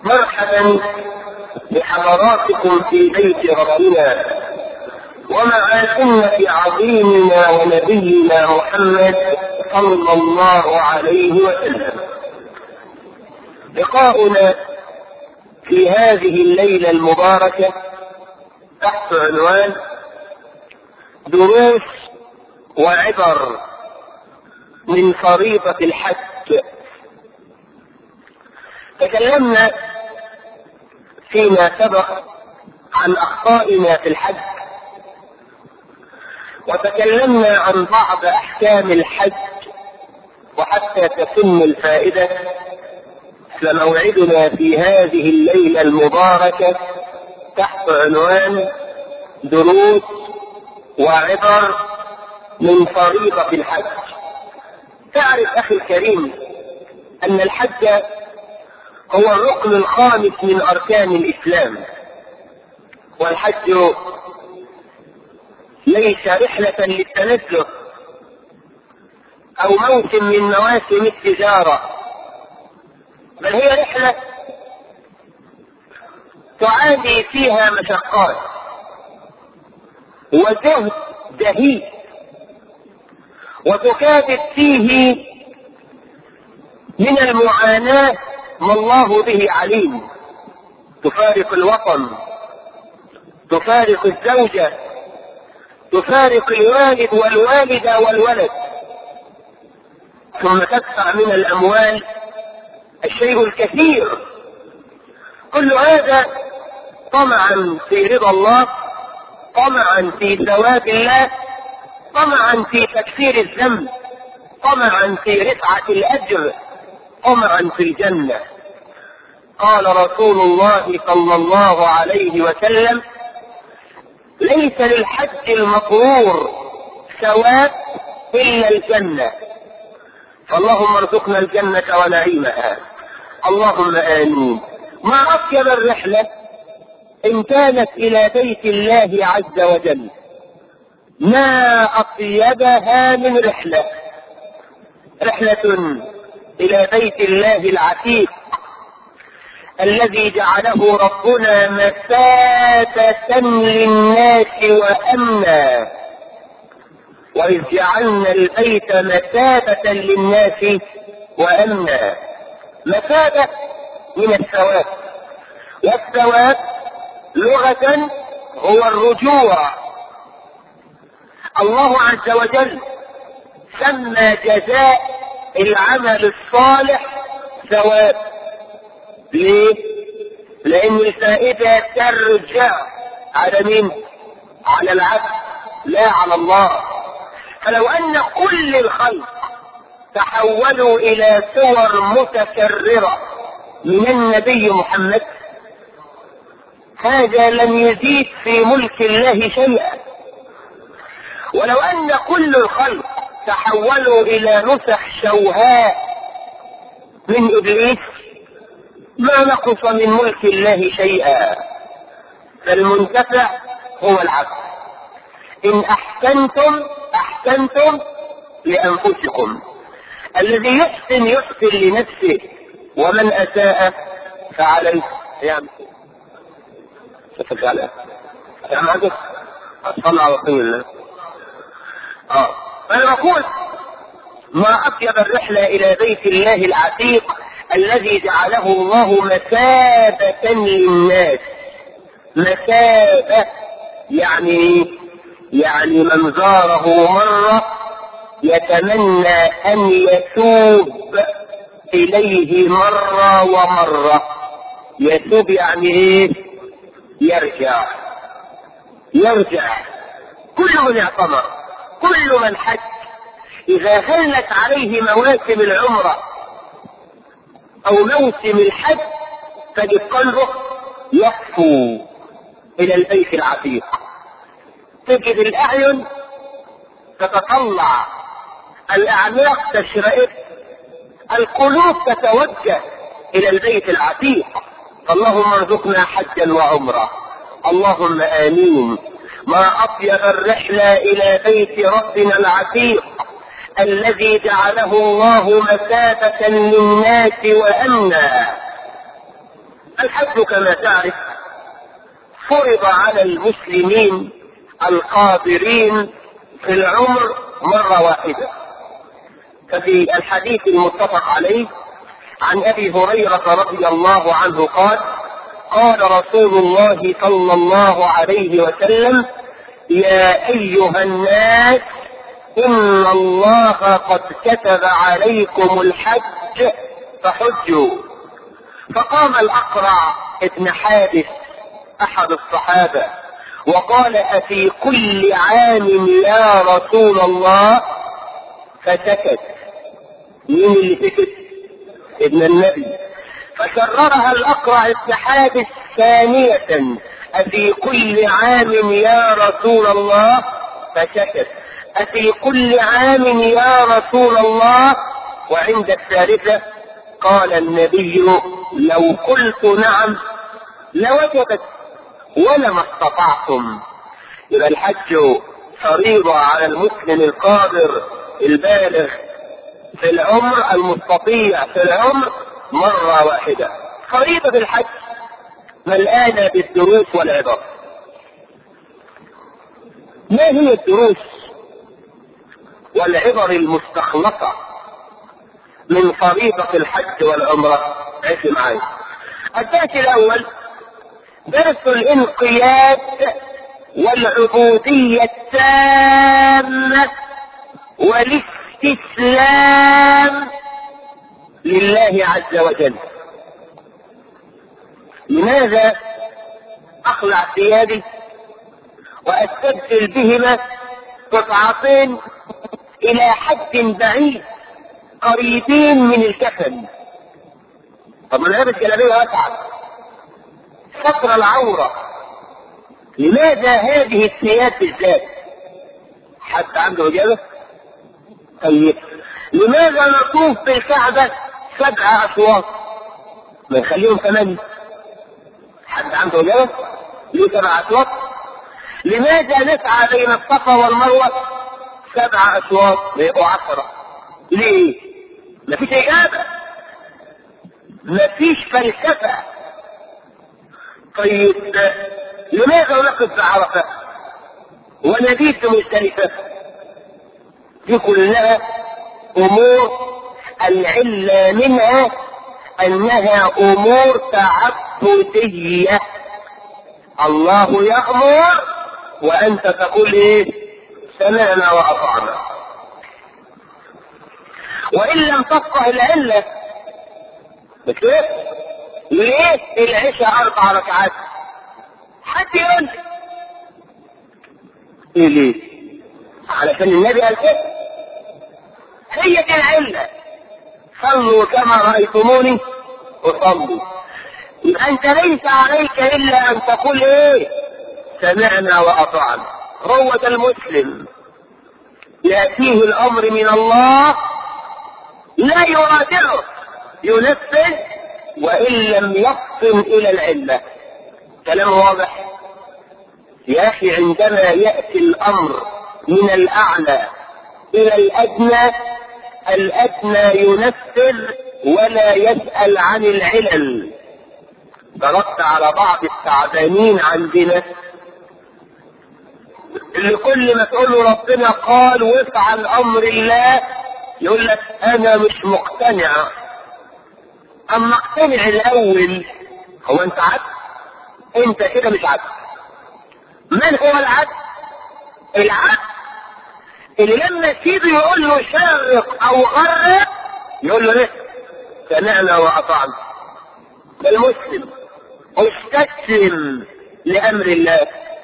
مرحبا بحضراتكم في بيت ربنا ومع سنة عظيمنا ونبينا محمد صلى الله عليه وسلم لقاؤنا في هذه الليلة المباركة تحت عنوان دروس وعبر من فريضة الحج تكلمنا فيما سبق عن أخطائنا في الحج وتكلمنا عن بعض أحكام الحج وحتى تتم الفائدة فموعدنا في هذه الليلة المباركة تحت عنوان دروس وعبر من فريضة الحج تعرف أخي الكريم أن الحج هو الركن الخامس من أركان الإسلام والحج ليس رحلة للتنزه أو موسم من مواسم التجارة بل هي رحلة تعاني فيها مشقات وجهد دهيد وتكابد فيه من المعاناة ما الله به عليم تفارق الوطن تفارق الزوجة تفارق الوالد والوالدة والولد ثم تدفع من الأموال الشيء الكثير كل هذا طمعا في رضا الله طمعا في ثواب الله طمعا في تكفير الذنب طمعا في رفعة الأجر طمعا في الجنة قال رسول الله صلى الله عليه وسلم ليس للحج المقرور ثواب إلا الجنة فاللهم ارزقنا الجنة ونعيمها اللهم آمين ما أطيب الرحلة إن كانت إلى بيت الله عز وجل ما أطيبها من رحلة رحلة إلى بيت الله العتيق الذي جعله ربنا مثابة للناس وأمنا وإذ جعلنا البيت مثابة للناس وأمنا مثابة من الثواب والثواب لغة هو الرجوع الله عز وجل سمى جزاء العمل الصالح ثواب ليه؟ لأن الفائدة ترجع على مين؟ على العبد لا على الله فلو أن كل الخلق تحولوا إلى صور متكررة من النبي محمد هذا لم يزيد في ملك الله شيئا ولو أن كل الخلق تحولوا إلى نسخ شوهاء من إبليس ما نقص من ملك الله شيئا فالمنتفع هو العبد إن أحسنتم أحسنتم لأنفسكم الذي يحسن يحسن لنفسه ومن أساء فعليه يعمل شوفك على يا معجز صلى على رسول الله اه فانا بقول ما اطيب الرحله الى بيت الله العتيق الذي جعله الله مثابة للناس مثابة يعني يعني من زاره مرة يتمنى أن يتوب إليه مرة ومرة يتوب يعني إيه؟ يرجع يرجع كل من اعتمر كل من حج إذا هلت عليه مواسم العمرة أو موسم الحج تجد قلبه يهفو إلى البيت العتيق تجد الأعين تتطلع الأعناق تشرئب القلوب تتوجه إلى البيت العتيق اللهم ارزقنا حجا وعمرة اللهم آمين ما أطيب الرحلة إلى بيت ربنا العتيق الذي جعله الله مثابة للناس وأمنا الحج كما تعرف فرض على المسلمين القادرين في العمر مرة واحدة ففي الحديث المتفق عليه عن ابي هريرة رضي الله عنه قال قال رسول الله صلى الله عليه وسلم يا ايها الناس ان الله قد كتب عليكم الحج فحجوا فقام الاقرع ابن حادث احد الصحابه وقال افي كل عام يا رسول الله فسكت مين اللي سكت ابن النبي فكررها الاقرع ابن حادث ثانيه افي كل عام يا رسول الله فسكت أفي كل عام يا رسول الله وعند الثالثة قال النبي لو قلت نعم لوجبت ولما استطعتم يبقى الحج فريضة على المسلم القادر البالغ في العمر المستطيع في العمر مرة واحدة فريضة الحج ملآنة بالدروس والعبر ما هي الدروس والعبر المستخلصة من فريضة الحج والعمرة عيش معي الدرس الأول درس الانقياد والعبودية التامة والاستسلام لله عز وجل لماذا أخلع ثيابي وأستبدل بهما قطعتين الى حد بعيد قريبين من الكفن طب انا لابس جلابيه واسعه ستر العوره لماذا هذه الثياب بالذات حد عنده اجابه طيب لماذا نطوف بالكعبه سبع اشواط ما نخليهم ثمانيه حد عنده اجابه ليه سبع اشواط لماذا نسعى بين الصفا والمروه سبع اشواط ويبقوا عشرة ليه؟ مفيش اجابة مفيش فلسفة طيب لماذا نقف بعرفة ونبيت مزدلفة دي كلها امور العلة منها انها امور تعبدية الله يأمر وانت تقول ايه سمعنا واطعنا وان لم تفقه العله بكيف ليه العشاء اربع ركعات حد يقول لي ايه ليه علشان النبي قال كده هي دي العله صلوا كما رايتموني اصلي يبقى انت ليس عليك الا ان تقول ايه سمعنا واطعنا هو ده المسلم يأتيه الأمر من الله لا يرادعه ينفذ وإن لم يفطن إلى العلة كلام واضح يا أخي عندما يأتي الأمر من الأعلى إلى الأدنى الأدنى ينفذ ولا يسأل عن العلل ضربت على بعض التعبانين عندنا اللي كل ما تقول له ربنا قال وافعل امر الله يقول لك انا مش مقتنع اما اقتنع الاول هو انت عبد انت كده مش عبد من هو العبد العبد اللي لما سيده يقول له شرق او غرق يقول له ايه سمعنا واطعنا ده المسلم استسلم لامر الله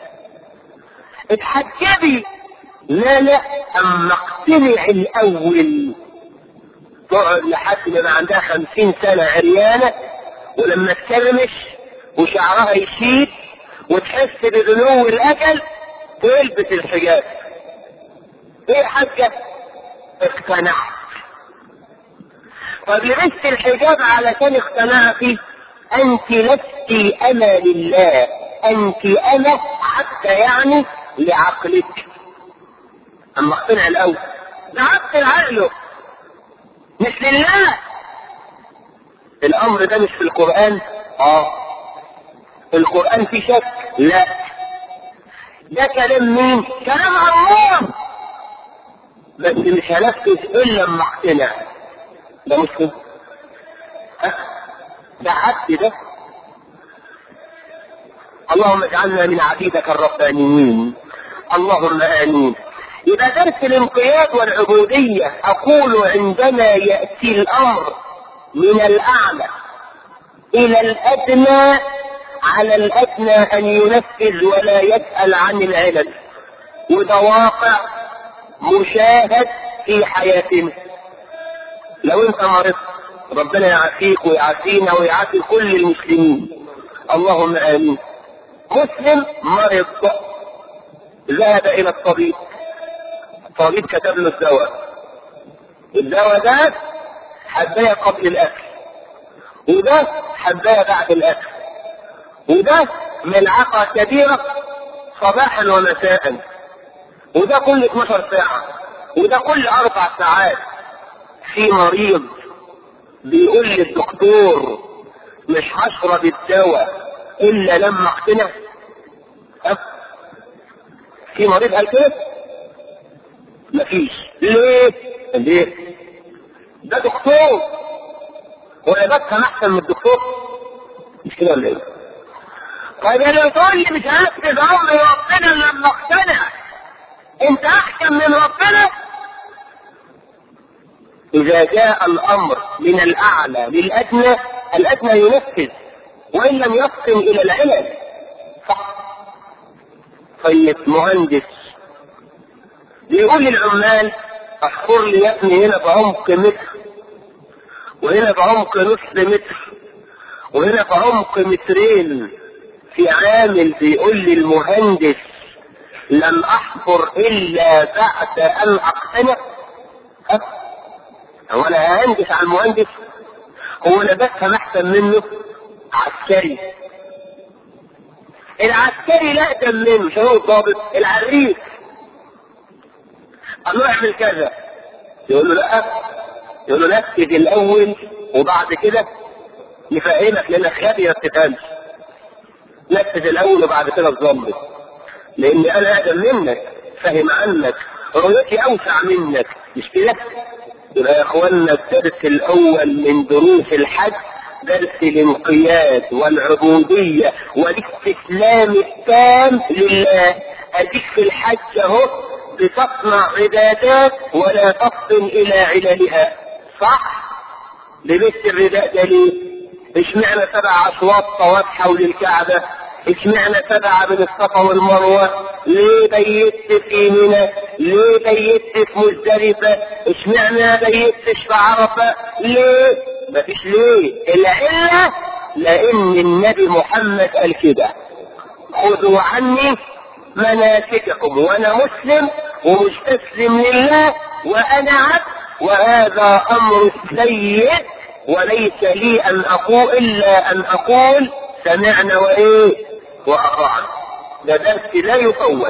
اتحجبي لا لا اما اقتنع الاول تقعد لحد ما يبقى عندها خمسين سنة عريانة ولما تكرمش وشعرها يشيب وتحس بدنو الاكل تلبس الحجاب ايه يا حاجة اقتنعت طب لبست الحجاب علشان اقتنعتي انت لست انا لله انت انا حتى يعني لعقلك اما اقتنع الاول ده عقل عقله مش لله الامر ده مش في القران اه القرآن فيه شك لا ده كلام مين كلام الله بس مش هنفذ الا لما اقتنع ده مش كده ها؟ ده عبد ده اللهم اجعلنا من عبيدك الربانيين اللهم امين يبقى درس الانقياد والعبودية اقول عندما يأتي الامر من الاعلى الى الادنى على الادنى ان ينفذ ولا يسأل عن العلل وده واقع مشاهد في حياتنا لو انت مرضت ربنا يعافيك ويعافينا ويعافي كل المسلمين اللهم امين مسلم مرض ذهب الى الطبيب الطبيب كتب له الدواء الدواء ده حبايه قبل الاكل وده حبايه بعد الاكل وده ملعقه كبيره صباحا ومساء وده كل 12 ساعه وده كل اربع ساعات في مريض بيقول للدكتور مش هشرب الدواء الا لما اقتنع ها في مريض قال كده مفيش ليه ليه ده دكتور ولا بفهم احسن من الدكتور مش كده ولا ايه طيب انا تقول لي مش هنفذ امر ربنا لما اقتنع انت احسن من ربنا اذا جاء الامر من الاعلى للادنى الادنى ينفذ وان لم يفطن الى العلل صح طيب مهندس بيقول للعمال احفر لي يا ابني هنا بعمق متر وهنا بعمق نص متر وهنا بعمق مترين في عامل بيقول لي المهندس لن احفر الا بعد ان اقتنع هو انا ههندس على المهندس هو انا بفهم احسن منه عسكري العسكري لا اقدم منه مش هو الضابط العريف قال له اعمل كذا يقول له لا يقول له نفذ الاول وبعد كده نفهمك لانك غبي ما بتفهمش نفذ الاول وبعد كده تظبط لان انا اقدم منك فاهم عنك رؤيتي اوسع منك مش كده يبقى يا اخوانا الدرس الاول من دروس الحج درس الانقياد والعبودية والاستسلام التام لله اديك في الحج اهو بتصنع عبادات ولا تفطن الى عللها صح لبست الرداء ده ليه اشمعنى سبع اشواط طواف حول الكعبة اشمعنى سبعة من الصفا والمروة ليه بيت في منى ليه بيت في مزدلفة اشمعنى بيت في عرفة ليه مفيش ليه العلة لان النبي محمد قال كده خذوا عني مناسككم وانا مسلم ومستسلم لله وانا عبد وهذا امر سيء وليس لي ان اقول الا ان اقول سمعنا وايه واطعنا ده درس لا يفوت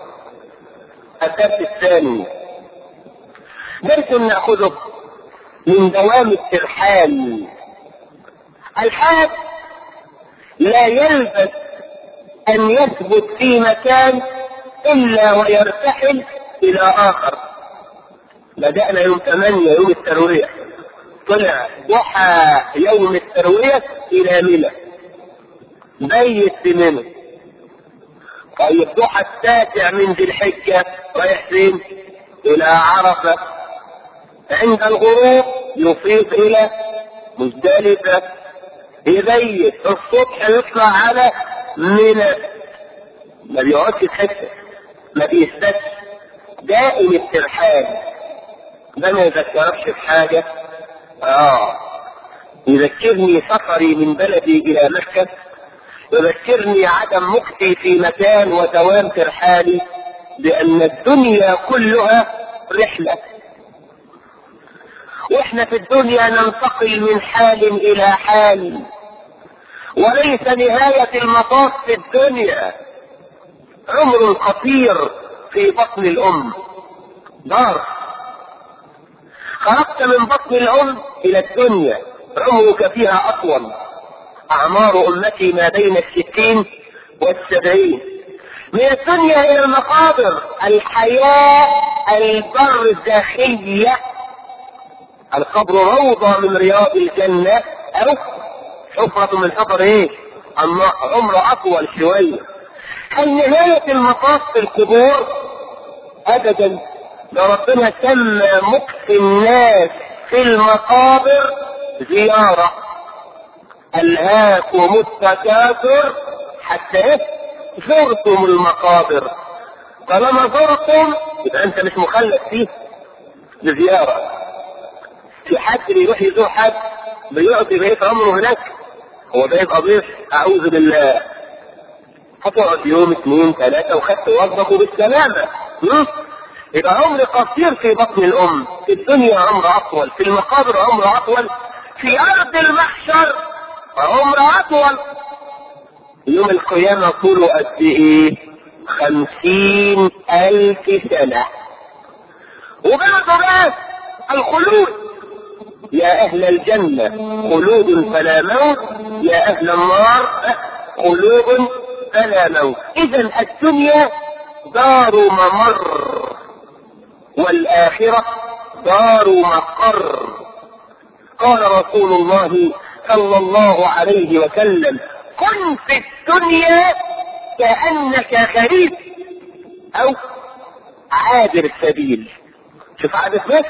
الدرس الثاني درس ناخذه من دوام الترحال الحاج لا يلبث ان يثبت في مكان الا ويرتحل الى اخر بدأنا يوم 8 يوم التروية طلع ضحى يوم التروية الى منى بيت في منى طيب ضحى التاسع من ذي الحجة رايح فين؟ إلى عرفة عند الغروب يفيض إلى مزدلفة يبيت الصبح يطلع على منى ما بيقعدش في حتة ما بيثبتش دائم الترحال ده ما يذكركش في حاجة اه يذكرني سفري من بلدي إلى مكة يذكرني عدم مكتي في مكان ودوام ترحالي بأن الدنيا كلها رحلة واحنا في الدنيا ننتقل من حال إلى حال وليس نهاية المطاف في الدنيا عمر قصير في بطن الأم دار خرجت من بطن الأم إلى الدنيا عمرك فيها أطول أعمار أمتي ما بين الستين والسبعين من الدنيا إلى المقابر الحياة البرزخية القبر روضة من رياض الجنة أو حفرة من حفر إيه؟ عمر أطول شوية هل نهاية المطاف في القبور؟ أبدا ده ربنا سمى مكس الناس في المقابر زيارة ألهاكم التكاثر حتى زرتم المقابر طالما زرتم يبقى أنت مش مخلف فيه لزيارة في حد بيروح يزور حد بيقضي بقية عمره هناك هو ده يبقى ضيف أعوذ بالله هتقعد يوم اثنين ثلاثة وخدت وظفه بالسلامة يبقى عمر قصير في بطن الأم في الدنيا عمر أطول في المقابر عمر أطول في أرض المحشر عمر أطول يوم القيامة طوله قد إيه؟ خمسين ألف سنة وبعد بقى الخلود يا أهل الجنة خلود فلا موت يا أهل النار خلود فلا موت إذا الدنيا دار ممر والآخرة دار مقر قال رسول الله صلى الله عليه وسلم كن في الدنيا كأنك غريب أو عابر السبيل شوف عابر بس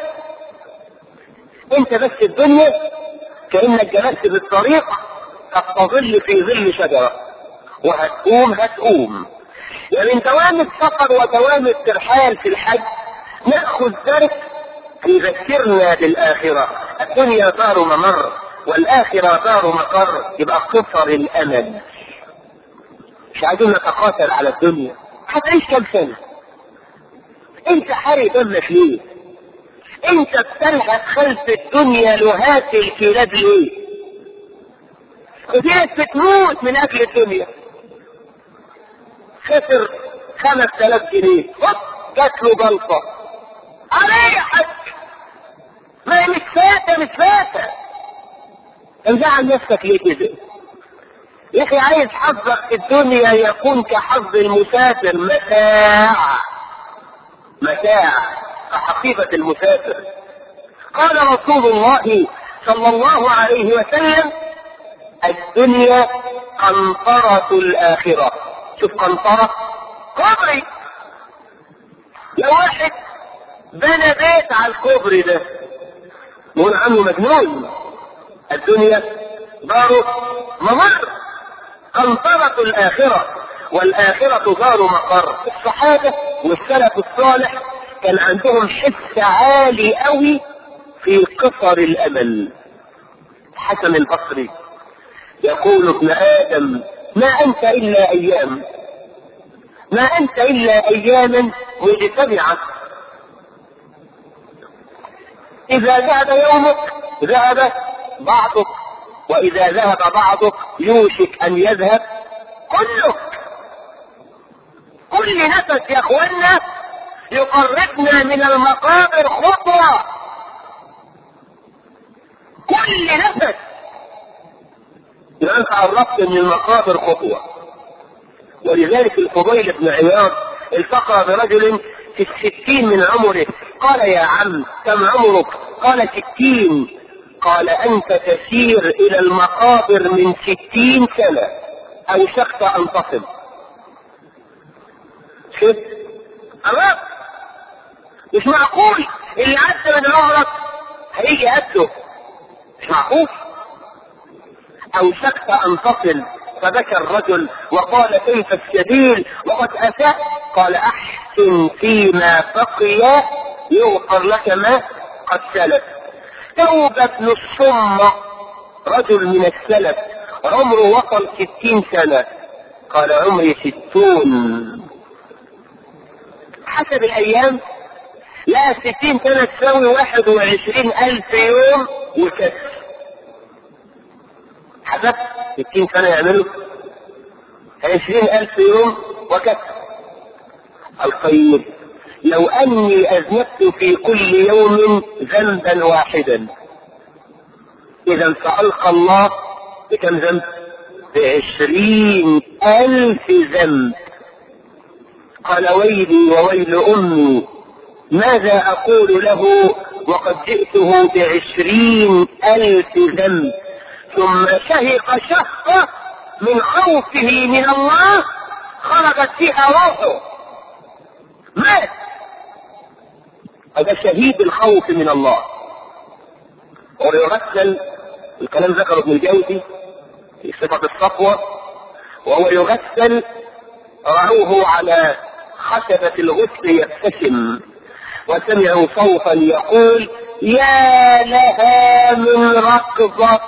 انت بس الدنيا كأنك جلست بالطريق تظل في ظل شجرة وهتقوم هتقوم ومن دوام السفر ودوام الترحال في الحج نأخذ درس يذكرنا بالآخرة الدنيا دار ممر والآخرة دار مقر يبقى قصر الأمل مش عايزين نتقاتل على الدنيا هتعيش كم سنة انت حري دمك ليه انت بتلهث خلف الدنيا لهات الكلاب ليه وفي ناس بتموت من اجل الدنيا خسر خمس تلاف جنيه هوب جات له جلطة عليه يا حاج ما هي مش فاتة مش فاتة انزعل نفسك ليه كده يا اخي عايز حظك في الدنيا يكون كحظ المسافر متاع متاع كحقيقة المسافر قال رسول الله صلى الله عليه وسلم الدنيا قنطرة الآخرة شوف قنطرة كوبري لو واحد بنى بيت على الكوبري ده نقول عنه مجنون الدنيا دار ممر قنطرة الآخرة والآخرة دار مقر الصحابة والسلف الصالح كان عندهم حس عالي قوي في قصر الأمل حسن البصري يقول ابن آدم ما أنت إلا أيام ما أنت إلا أياما مجتمعة إذا ذهب يومك ذهب بعضك وإذا ذهب بعضك يوشك أن يذهب كلك كل نفس يا أخوانا يقربنا من المقابر خطوة كل نفس يبقى قربت من المقابر خطوة ولذلك الفضيل بن عياض التقى برجل في الستين من عمره قال يا عم كم عمرك قال ستين قال أنت تسير إلى المقابر من ستين سنة أوشكت أن تصل شوف خلاص مش معقول اللي عدى من عمرك هيجي قده مش معقول أوشكت أن تصل فبكى الرجل وقال كيف السبيل وقد أتى قال أحسن فيما بقي يغفر لك ما قد سلف توبة بن الصمة رجل من السلف عمره وصل ستين سنة قال عمري ستون حسب الأيام لا ستين سنة تساوي واحد وعشرين ألف يوم وكسر حسب ستين سنة يعملوا عشرين ألف يوم وكسر الخير لو أني أذنبت في كل يوم ذنبا واحدا إذا فألقى الله بكم ذنب؟ بعشرين ألف ذنب قال ويلي وويل أمي ماذا أقول له وقد جئته بعشرين ألف ذنب ثم شهق شهقة من خوفه من الله خرجت فيها روحه مات هذا شهيد الخوف من الله ويغسل الكلام ذكره ابن الجوزي في صفة الصفوة وهو يغسل رعوه على خشبة الغسل يبتسم وسمعوا صوتا يقول يا لها من ركضة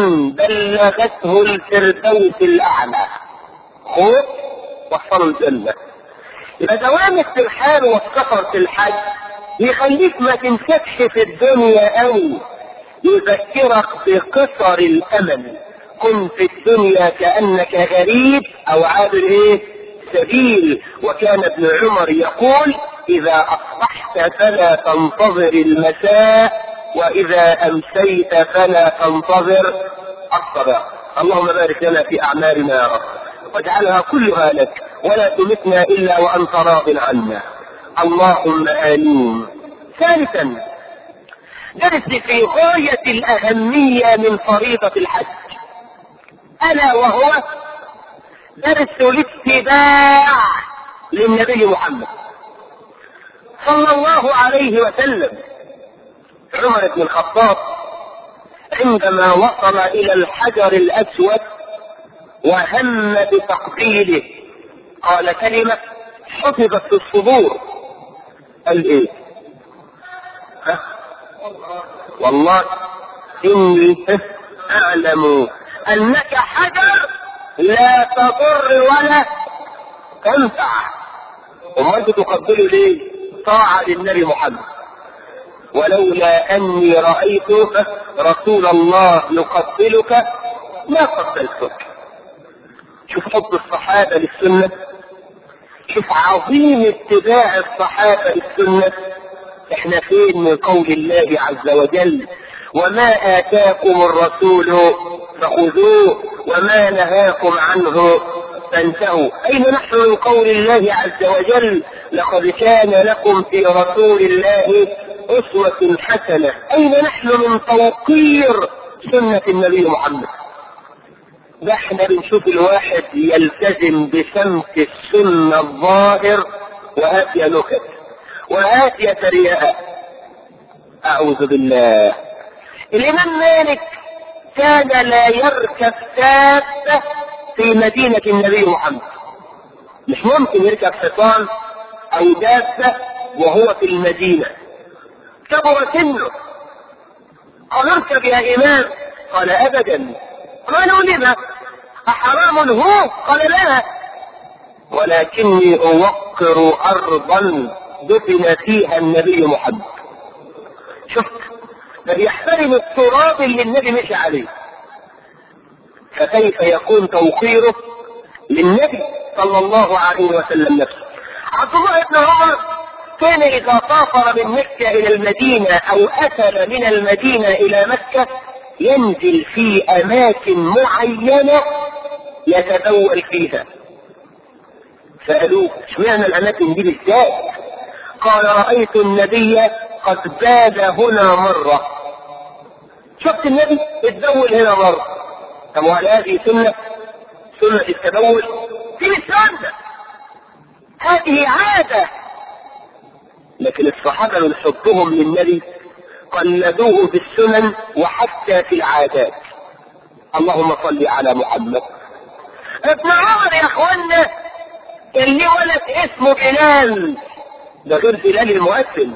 بلغته الفردوس الأعلى خوف وصلوا الجنة يبقى دوام الترحال والسفر في الحج يخليك ما تنسكش في الدنيا أوي يذكرك بقصر الأمل كن في الدنيا كأنك غريب أو عابر إيه سبيل وكان ابن عمر يقول إذا أصبحت فلا تنتظر المساء وإذا أمسيت فلا تنتظر الصباح اللهم بارك لنا في أعمالنا يا رب واجعلها كلها لك ولا تمتنا إلا وأنت راض عنا اللهم آمين ثالثا درس في غاية الأهمية من فريضة الحج ألا وهو درس الاتباع للنبي محمد صلى الله عليه وسلم عمر بن الخطاب عندما وصل إلى الحجر الأسود وهم بتقبيله قال كلمة حفظت في الصدور قال ايه ها؟ والله اني اعلم انك حجر لا تضر ولا تنفع امال تقبله ليه طاعة للنبي محمد ولولا اني رأيت رسول الله يقبلك ما قبلتك شوف حب الصحابة للسنة شوف عظيم اتباع الصحابة للسنة احنا فين من قول الله عز وجل وما آتاكم الرسول فخذوه وما نهاكم عنه فانتهوا أين نحن من قول الله عز وجل لقد كان لكم في رسول الله أسوة حسنة أين نحن من توقير سنة النبي محمد ده احنا بنشوف الواحد يلتزم بسمت السنة الظاهر وهات يا نكت وهات يا ترياء أعوذ بالله الإمام مالك كان لا يركب دابة في مدينة النبي محمد مش ممكن يركب حصان أو دابة وهو في المدينة كبر سنه قال اركب يا إمام قال أبدا قالوا لما أحرام هو قال لا ولكني أوقر أرضا دفن فيها النبي محمد شفت ده بيحترم التراب اللي النبي مشي عليه فكيف يكون توقيره للنبي صلى الله عليه وسلم نفسه عبد الله بن عمر كان إذا سافر من مكة إلى المدينة أو أتى من المدينة إلى مكة ينزل في أماكن معينة يتبول فيها سألوه اشمعنى الأماكن دي بالذات قال رأيت النبي قد باد هنا مرة شفت النبي اتبول هنا مرة طب وهل هذه سنة سنة التبول دي مش سنة هذه عادة لكن الصحابة من حبهم للنبي قلدوه في السنن وحتى في العادات اللهم صل على محمد ابن عمر يا اخوانا كان ليه ولد اسمه بلال ده غير بلال المؤذن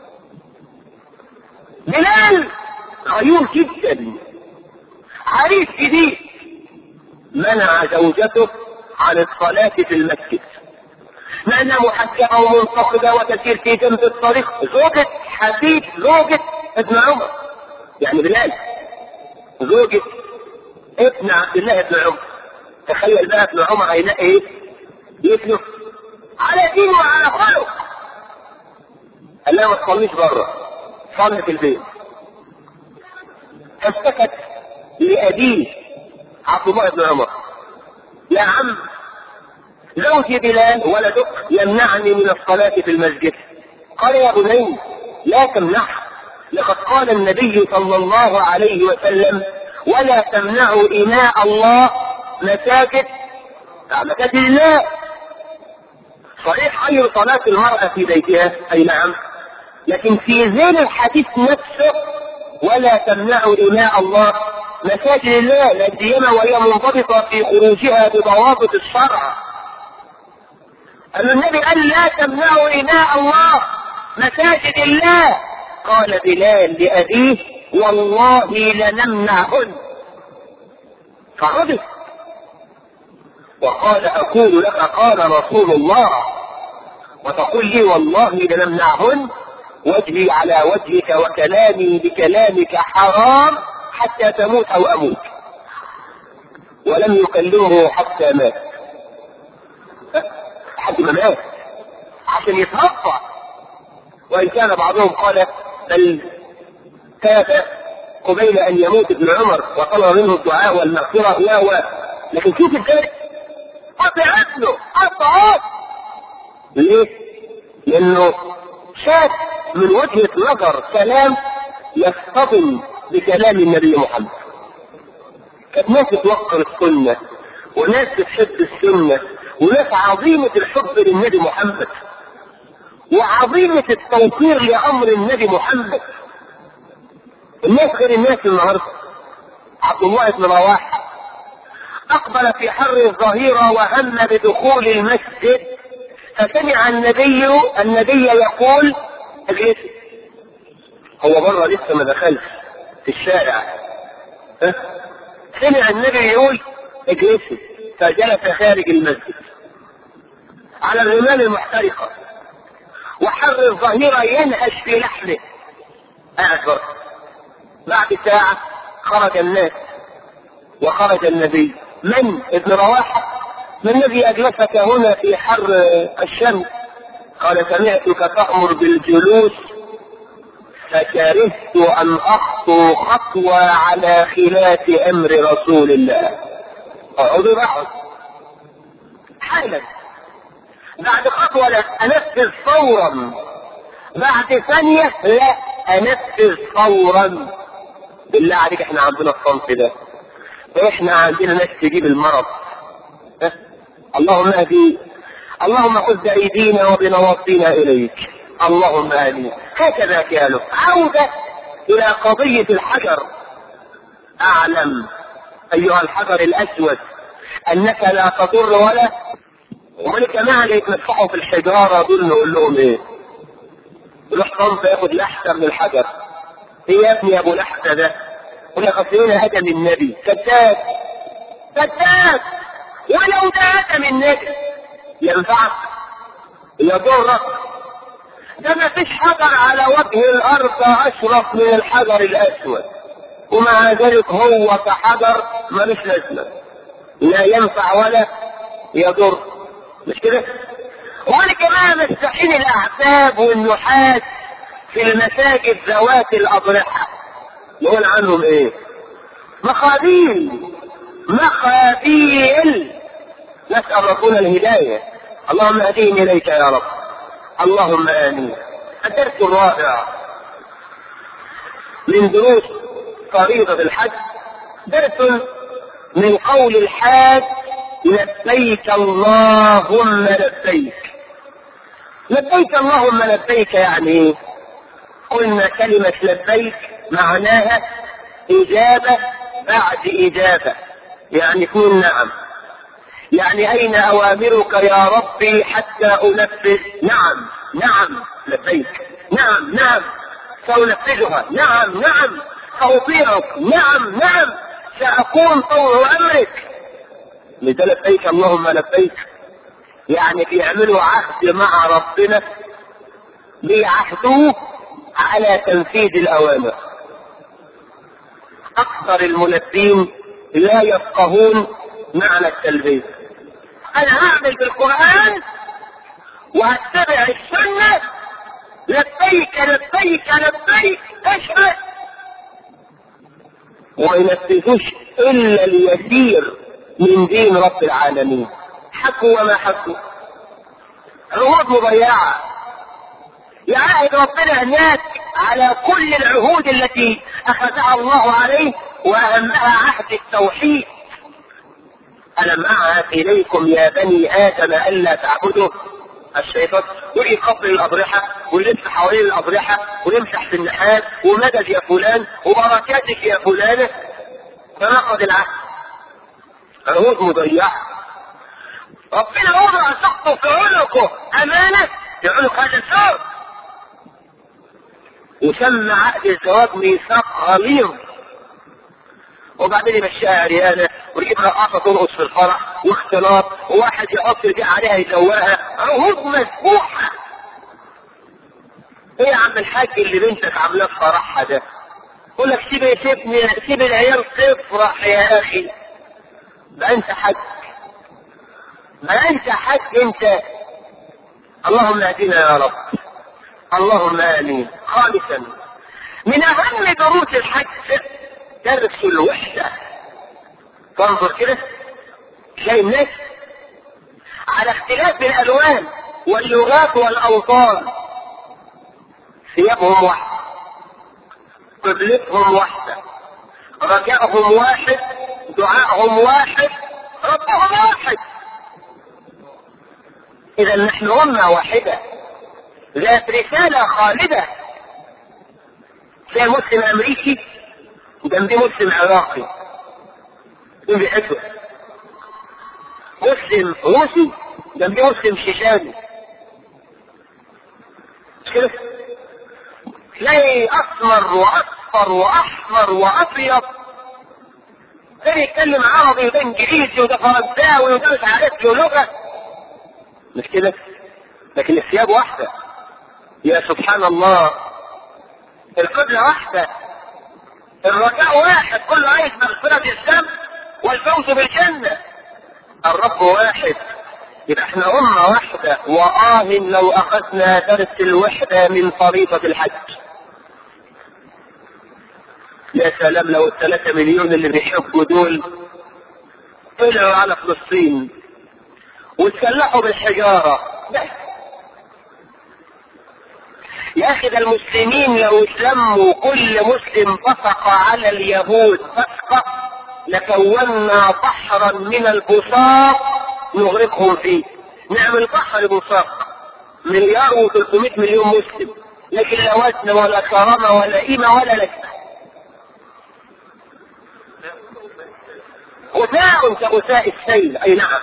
بلال غيور جدا عريس جديد منع زوجته عن الصلاة في المسجد لأنها محجبة ومنتقدة وتسير في جنب الطريق زوجة حبيب زوجة ابن عمر يعني بلال زوجة ابن عبد الله بن عمر تخيل بقى ابن عمر هيلاقي ايه؟ يسلك على دين وعلى خلق قال لها ما تصليش بره صلي في البيت فاشتكت لأبيه عبد الله بن عمر يا عم زوجي بلال ولدك يمنعني من الصلاة في المسجد قال يا بني لا تمنعه لقد قال النبي صلى الله عليه وسلم ولا تمنعوا إناء الله مساجد مساجد الله صحيح خير صلاة المرأة في بيتها أي نعم لكن في ذيل الحديث نفسه ولا تمنعوا إناء الله مساجد الله لا سيما وهي منضبطة في خروجها بضوابط الشرع قال النبي قال لا تمنعوا إناء الله مساجد الله قال بلال لأبيه والله لنمنعهن فغضب وقال أقول لك قال رسول الله وتقول لي والله لنمنعهن وجهي على وجهك وكلامي بكلامك حرام حتى تموت أو أموت ولم يكلمه حتى مات حتى ما مات عشان يترفع وإن كان بعضهم قال بل تاب قبيل أن يموت ابن عمر وطلب منه الدعاء والمغفرة و و لكن شوف الثالث قطع ابنه قطع ليه؟ لأنه شاف من وجهة نظر كلام يصطدم بكلام النبي محمد كانت ناس بتوقر السنة وناس بتحب السنة وناس عظيمة الحب للنبي محمد وعظيمة التوقير لأمر النبي محمد الناس غير الناس النهارده عبد الله بن رواحه اقبل في حر الظهيره وهم بدخول المسجد فسمع النبي النبي يقول اجلس هو بره لسه ما دخلش في الشارع ها؟ سمع النبي يقول اجلسي فجلس خارج المسجد على الرمال المحترقه وحر الظهيره ينهش في لحمه قاعد بره بعد ساعة خرج الناس وخرج النبي من ابن رواحة ما الذي أجلسك هنا في حر الشمس قال سمعتك تأمر بالجلوس فكرهت أن أخطو خطوة على خلاف أمر رسول الله اقعدوا بقعد حالا بعد خطوة لا أنفذ فورا بعد ثانية لا أنفذ فورا بالله عليك احنا عندنا الصنف ده احنا عندنا ناس تجيب المرض اه؟ اللهم اهدي اللهم خذ بايدينا وبنواصينا اليك اللهم امين هكذا كانوا عودة الى قضية الحجر اعلم ايها الحجر الاسود انك لا تضر ولا ومن الجماعة اللي يتمسحوا في الحجارة دول نقول لهم ايه؟ يروح صنف ياخد لحسة من الحجر ايه يا ابني يا ابو لحسة ده يقول لك اصل هنا هدم النبي كذاب كذاب ولو ده هدم النبي ينفعك يضرك ده ما فيش حجر على وجه الارض اشرف من الحجر الاسود ومع ذلك هو كحجر ملوش لازمه لا ينفع ولا يضر مش كده؟ وأنا كمان مستحيل الاعتاب والنحاس في المساجد ذوات الأضرحة يقول عنهم إيه؟ مخابيل مخابيل نسأل رسول الهداية اللهم اهديهم إليك يا رب اللهم آمين الدرس الرابع من دروس فريضة الحج درس من قول الحاج لبيك اللهم لبيك لبيك اللهم لبيك يعني ايه؟ قلنا كلمة لبيك معناها إجابة بعد إجابة يعني تقول نعم يعني أين أوامرك يا ربي حتى أنفذ نعم نعم لبيك نعم نعم سأنفذها نعم نعم سأطيعك نعم نعم سأكون طوع أمرك لذا لبيك اللهم لبيك يعني بيعملوا عهد مع ربنا بيعهدوه على تنفيذ الأوامر أكثر الملبين لا يفقهون معنى التلبية أنا هعمل بالقرآن وهتبع السنة لبيك لبيك لبيك اشهد وما ينفذوش إلا اليسير من دين رب العالمين حكوا وما حكوا عهود مضيعة يعاهد ربنا هناك على كل العهود التي أخذها الله عليه وأهمها عهد التوحيد ألم أعهد إليكم يا بني آدم ألا تعبدوا الشيطان يجي قبل الأضرحة ويلف حوالين الأضرحة ويمسح في النحاس ومدد يا فلان وبركاتك يا فلانة فنقض العهد عهود مضيعة ربنا وضع سقطه في عنقه أمانة في عنق هذا الزوج وسمى عقد الزواج ميثاق غليظ وبعدين يمشيها عريانه ويجيب رقاصه ترقص في الفرح واختلاط وواحد يحط ايديه عليها يزوقها عهود مسبوحه ايه يا عم الحاج اللي بنتك عاملاه في فرحها ده؟ يقول لك سيب سيبني سيب العيال تفرح يا اخي ده انت حاج ما انت حاج انت اللهم اهدنا يا رب اللهم امين خالصا من اهم دروس الحج درس الوحدة تنظر كده تلاقي الناس على اختلاف الالوان واللغات والاوطان ثيابهم واحدة قبلتهم واحدة رجائهم واحد دعائهم واحد ربهم واحد اذا نحن امة واحدة ذات رسالة خالدة زي مسلم امريكي جنبيه مسلم عراقي مين بيحبه مسلم روسي جنبيه مسلم شيشاني مش كده تلاقي اسمر واصفر واحمر وابيض ده يتكلم عربي وده انجليزي وده فرنساوي وده مش عارف له لغه مش كده لكن الثياب واحده يا سبحان الله القبلة واحدة الرجاء واحد كل عايز مغفرة الذنب والفوز بالجنة الرب واحد يبقى احنا أمة واحدة وآه لو أخذنا درس الوحدة من فريضة الحج يا سلام لو الثلاثة مليون اللي بيحبوا دول طلعوا على فلسطين واتسلحوا بالحجارة بس يا اخي ده المسلمين لو اسلموا كل مسلم بصق على اليهود بصقة لكونا بحرا من البصاق نغرقهم فيه نعمل بحر بصاق مليار و300 مليون مسلم لكن لا وزن ولا كرامة ولا قيمة ولا لسه غثاء كغثاء السيل اي نعم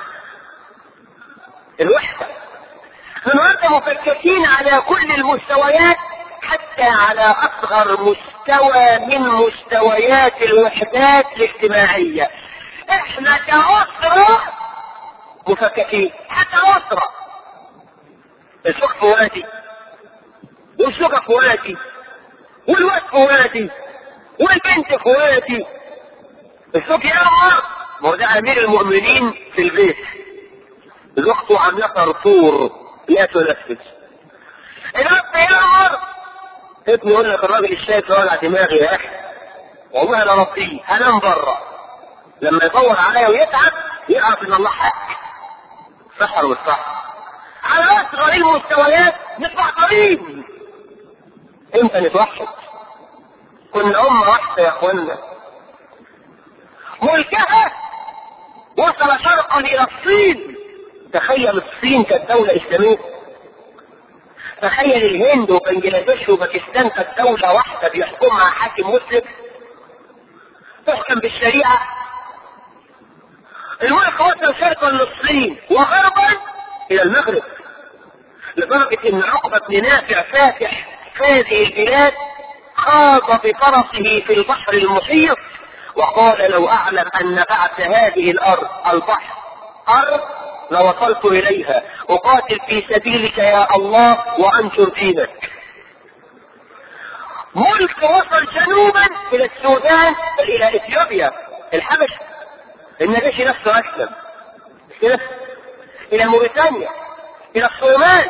الوحدة النهارده مفككين على كل المستويات حتى على اصغر مستوى من مستويات الوحدات الاجتماعية احنا كأسرة مفككين حتى أسرة السوق في وادي والسوق في وادي والواد في وادي والبنت في وادي السوق يأمر ما هو ده امير المؤمنين في البيت زوجته عامله طرطور لا تنفذ الاب يامر ابني يقول لك الراجل الشايف وجع دماغي يا اخي والله انا ربيه هنام بره لما يدور عليا ويتعب يعرف ان الله حق صح ولا مش صح على اصغر المستويات نطلع قريب امتى نتوحد كنا امه واحده يا اخوانا ملكها وصل شرقا الى الصين تخيل الصين كانت دولة إسلامية تخيل الهند وبنجلاديش وباكستان كانت دولة واحدة بيحكمها حاكم مسلم تحكم بالشريعة الملك وصل شرقا للصين وغربا إلى المغرب لدرجة إن عقبة بن نافع فاتح هذه البلاد خاض بفرسه في البحر المحيط وقال لو أعلم أن بعد هذه الأرض البحر أرض لوصلت إليها أقاتل في سبيلك يا الله وأنشر دينك ملك وصل جنوبا إلى السودان بل إلى إثيوبيا الحبش النجاشي نفسه أسلم كده إلى موريتانيا إلى الصومال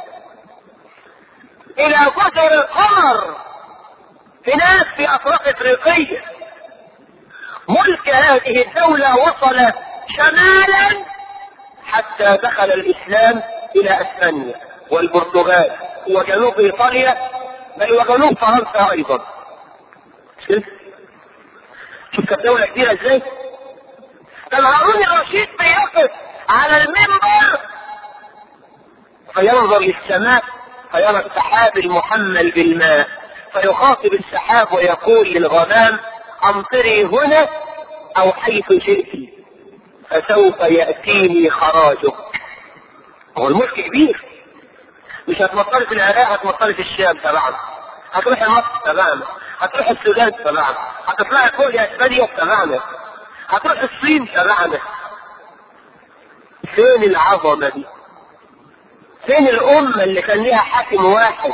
إلى جزر القمر هناك في أفراق إفريقية ملك هذه الدولة وصل شمالا حتى دخل الاسلام الى اسبانيا والبرتغال وجنوب ايطاليا بل وجنوب فرنسا ايضا شوف شوف كانت دولة كبيرة ازاي كان هارون الرشيد بيقف على المنبر فينظر للسماء فيرى السحاب المحمل بالماء فيخاطب السحاب ويقول للغمام امطري هنا او حيث شئت فسوف يأتيني خراجك هو الملك كبير مش هتمطري في العراق هتمطري في الشام تبعنا هتروحي مصر تبعنا هتروحي السودان تبعنا هتطلعي فوق اسبانيا تبعنا هتروحي الصين تبعنا فين العظمه دي فين الامه اللي كان ليها حاكم واحد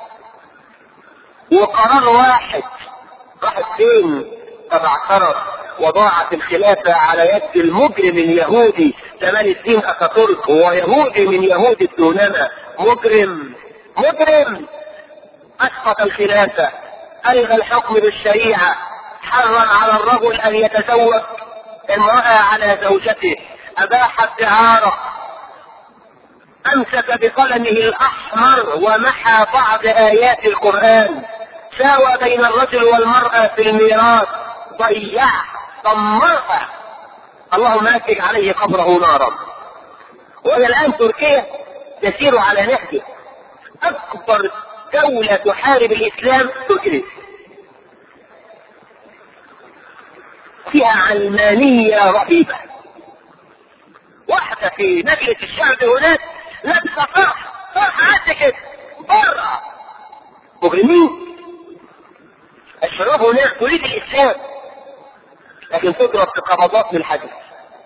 وقرار واحد راحت فين طب اعترف وضاعت الخلافة على يد المجرم اليهودي جمال الدين اتاتورك هو يهودي من يهود الدونمة مجرم مجرم اسقط الخلافة الغى الحكم بالشريعة حرم على الرجل ان يتزوج امرأة على زوجته اباح الدعارة امسك بقلمه الاحمر ومحى بعض ايات القرآن ساوى بين الرجل والمرأة في الميراث ضيع دمرها اللهم افرج عليه قبره نارا والى الان تركيا تسير على نهجه اكبر دولة تحارب الاسلام تركيا فيها علمانية رهيبة واحدة في مجلس الشعب هناك لابسة فرح فرح قد كده بره مجرمين الشباب هناك تريد الاسلام لكن تضرب في قبضات من حديد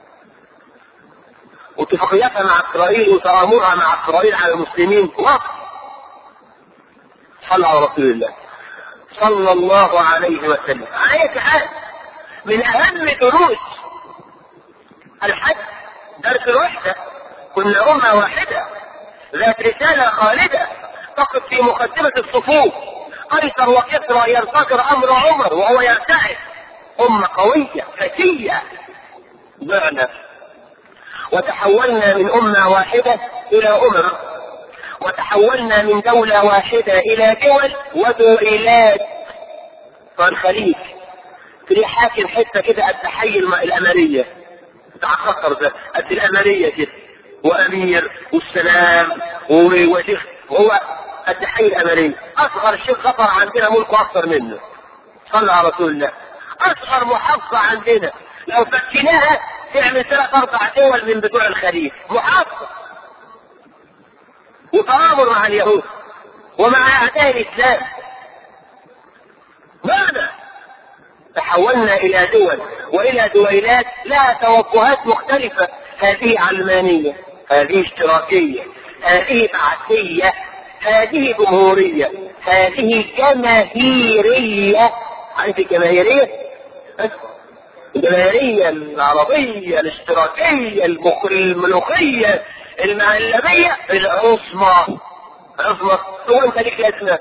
واتفاقياتها مع اسرائيل وتآمرها مع اسرائيل على المسلمين واضح صلى على رسول الله صلى الله عليه وسلم آية حال من أهم دروس الحج درس الوحدة كنا أمة واحدة ذات رسالة خالدة تقف في مقدمة الصفوف قيصر وكسرى ينتصر أمر عمر وهو يرتعد أمة قوية ذكية ضعنا وتحولنا من أمة واحدة إلى أمم وتحولنا من دولة واحدة إلى دول ودولات فالخليج في حاكم حتة كده قد حي الأمرية بتاع قطر ده قد الأمرية كده وأمير والسلام وشيخ وهو قد حي الأمرية أصغر شيخ قطر عندنا ملكه أكثر منه صلى على رسول الله اصغر محافظة عندنا لو فكيناها تعمل ثلاث اربع دول من بتوع الخليج محافظة وتآمر مع اليهود ومع اعداء الاسلام ماذا تحولنا الى دول والى دويلات لها توجهات مختلفة هذه علمانية هذه اشتراكية هذه بعثية هذه جمهورية هذه جماهيرية عارف الجماهيرية؟ الجماهيرية العربية الاشتراكية الملوخية المعلمية العصمة العصمة هو انت ليك لازمة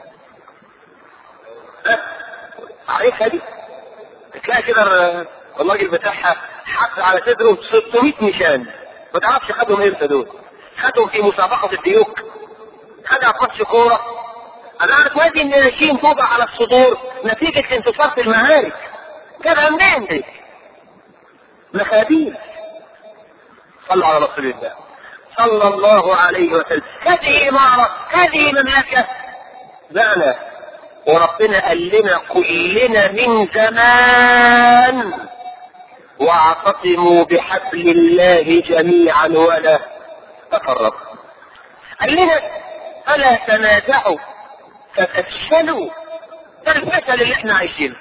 عارفها دي تلاقي كده الراجل بتاعها حط على صدره 600 نشان ما تعرفش خدهم امتى دول خدهم في مسابقة الديوك خدها في ماتش كورة انا عارف وادي الناشين توضع على الصدور نتيجة انتصار في المعارك جابها منين دي؟ مخابيل صلى على رسول الله صلى الله عليه وسلم هذه إمارة هذه مملكة معنى وربنا قال لنا كلنا من زمان واعتصموا بحبل الله جميعا ولا تفرقوا قال لنا فلا تنازعوا فتفشلوا ده الفشل اللي احنا عايشينه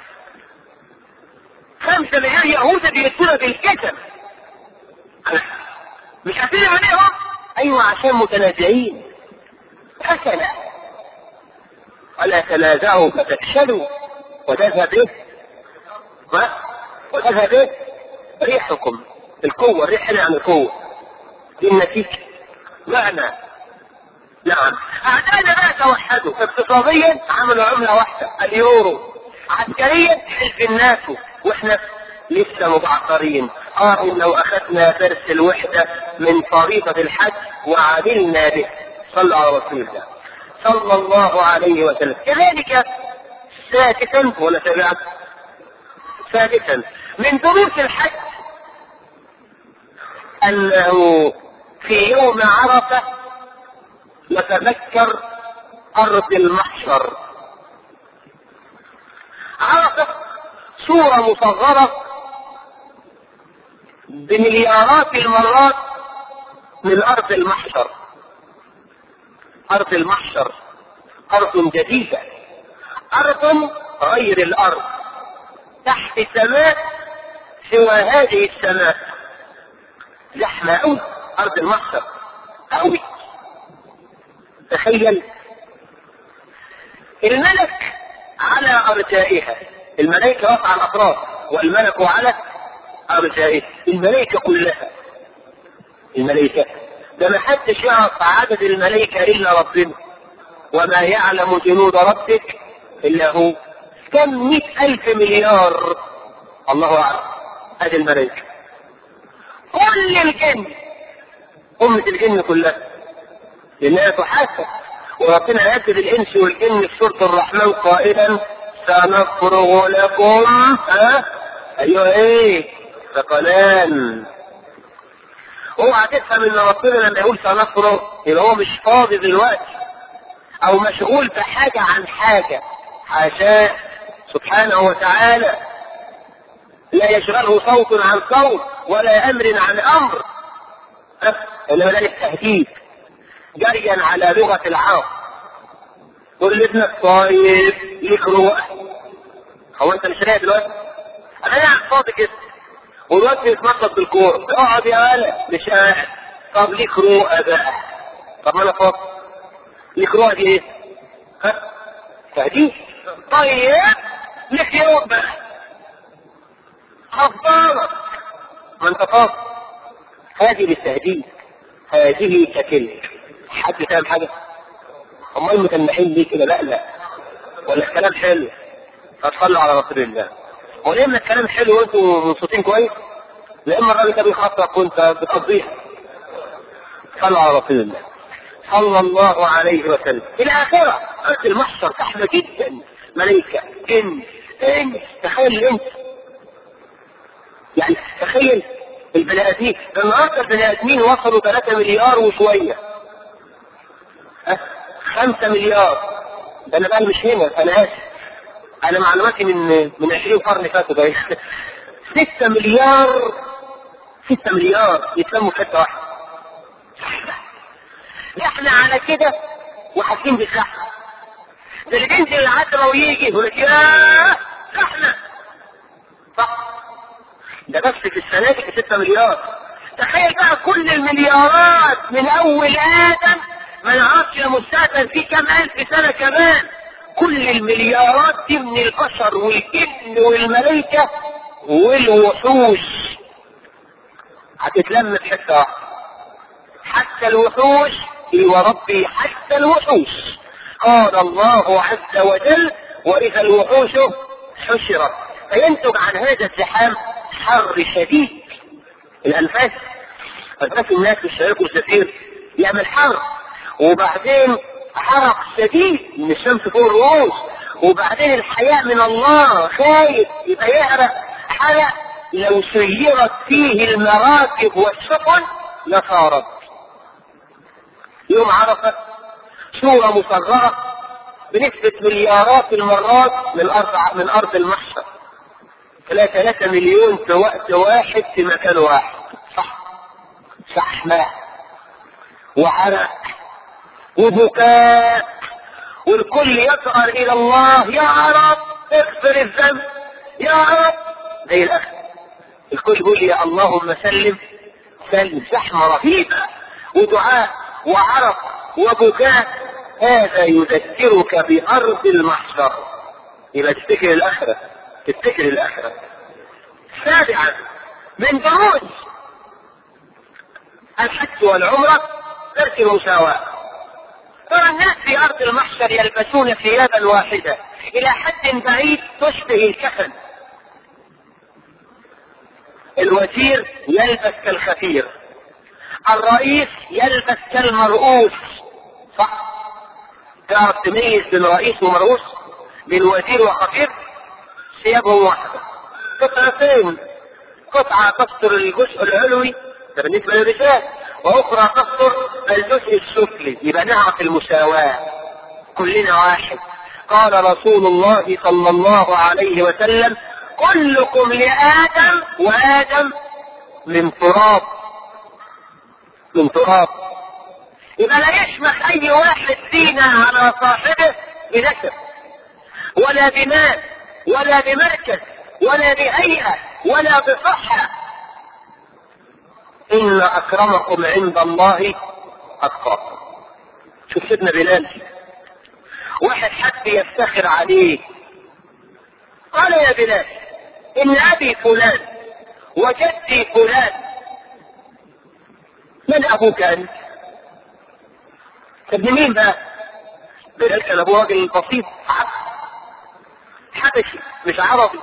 خمسة مليون يهود بيدونا بالكتم مش عارفين عليهم ايوه عشان متنازعين فشل ولا تنازعوا فتفشلوا وتذهب ايه وتذهب ايه ريحكم القوة الريح هنا عن القوة دي النتيجة معنى نعم اعدائنا بقى توحدوا اقتصاديا عملوا عملة واحدة اليورو عسكريا حلف الناتو واحنا لسه مبعثرين اه لو اخذنا درس الوحدة من طريقة الحج وعملنا به صلى على رسول الله صلى الله عليه وسلم كذلك سادسا ولا سابعا سادسا من دروس الحج انه في يوم عرفة نتذكر ارض المحشر عرفة صورة مصغرة بمليارات المرات من ارض المحشر ارض المحشر ارض جديدة ارض غير الارض تحت سماء سوى هذه السماء زحمة أوي أرض المحشر أوي تخيل الملك على أرجائها الملائكة واقعة على الأطراف والملك على أرجائها الملائكة كلها الملائكة ده ما حدش يعرف عدد الملائكة إلا ربنا وما يعلم جنود ربك إلا هو كم مئة ألف مليار الله أعلم هذه الملائكة كل الجن أمة الجن كلها لأنها تحاسب وربنا يكتب الإنس والجن في سورة الرحمن قائلا سنفرغ لكم ها أيوه إيه ثقلان اوعى تفهم ان ربنا لما يقول سنفرغ يبقى هو مش فاضي دلوقتي او مشغول بحاجة عن حاجة حاشاه سبحانه وتعالى لا يشغله صوت عن صوت ولا امر عن امر انما ذلك تهديد جريا على لغه العرب قول لابنك طيب ليك روح هو انت مش رايق دلوقتي انا قاعد فاضي كده والوقت بيتنطط بالكوره اقعد يا ولا مش قاعد طب ليك روح بقى طب ما انا فاضي ليك روح دي ايه؟ ها؟ تهديد طيب لك يوم بقى هفضلك ما انت فاضي هذه بالتهديد هذه كتلك حد فاهم حاجة امال متنحين ليه كده لا لا ولا الكلام حلو فتصلوا على رسول الله وليه من الكلام حلو وانتوا مبسوطين كويس لا اما الراجل ده بيخطط وانت بتقضيها صلوا على رسول الله صلى الله عليه وسلم الآخرة أرض المحشر زحمة جدا ملائكة جن انس تخيل الانس يعني تخيل البني ادمين النهارده البني ادمين وصلوا 3 مليار وشويه أه؟ 5 مليار ده انا بقى مش هنا انا اسف انا معلوماتي من من 20 قرن فاتوا ده 6 مليار 6 مليار يتلموا في حته واحده احنا على كده وحاسين بالزحمه ده اللي بينزل العتبه ويجي يقول لك ياه زحمه صح ده بس في السنة دي 6 مليار تخيل بقى كل المليارات من اول ادم ما نعرفش مستقبل فيه كام الف سنة كمان كل المليارات دي من البشر والجن والملائكة والوحوش هتتلم في حتة واحدة حتى الوحوش وربي حتى الوحوش قال الله عز وجل واذا الوحوش حشرت فينتج عن هذا الزحام حر شديد الانفاس انفاس الناس الشريك والزفير يعمل حر وبعدين حرق شديد من الشمس فوق الرؤوس وبعدين الحياء من الله خايف يبقى يعرق حرق لو سيرت فيه المراكب والسفن لصارت يوم عرفة صورة مصغرة بنسبة مليارات المرات من أرض من أرض المحشر ثلاثة ثلاثة مليون في وقت واحد في مكان واحد صح زحمة وعرق وبكاء والكل يسأل إلى الله يا رب اغفر الذنب يا رب زي الأخ الكل يقول يا اللهم سلم سلم زحمة رهيبة ودعاء وعرق وبكاء هذا يذكرك بأرض المحشر يبقى تفتكر الآخرة تفتكر الآخرة سابعا من دروس الحج والعمرة ترك المساواة ترى الناس في أرض المحشر يلبسون ثيابا واحدة إلى حد بعيد تشبه الكفن الوزير يلبس كالخفير الرئيس يلبس كالمرؤوس صح تعرف تميز بين رئيس ومرؤوس بين وزير وخفير ثيابهم واحدة قطعتين قطعة تستر الجزء العلوي ده بالنسبة للرجال وأخرى تستر الجزء السفلي يبقى نعرف المساواة كلنا واحد قال رسول الله صلى الله عليه وسلم كلكم لآدم وآدم من تراب من تراب يبقى لا يشمخ أي واحد فينا على صاحبه بنسب ولا بمال ولا بمركز ولا بهيئة ولا بصحة إن أكرمكم عند الله أتقاكم شوف سيدنا بلال واحد حد يفتخر عليه قال يا بلال إن أبي فلان وجدي فلان من أبوك أنت؟ ابن مين بقى؟ بلال كان أبوه راجل بسيط حبشي مش عربي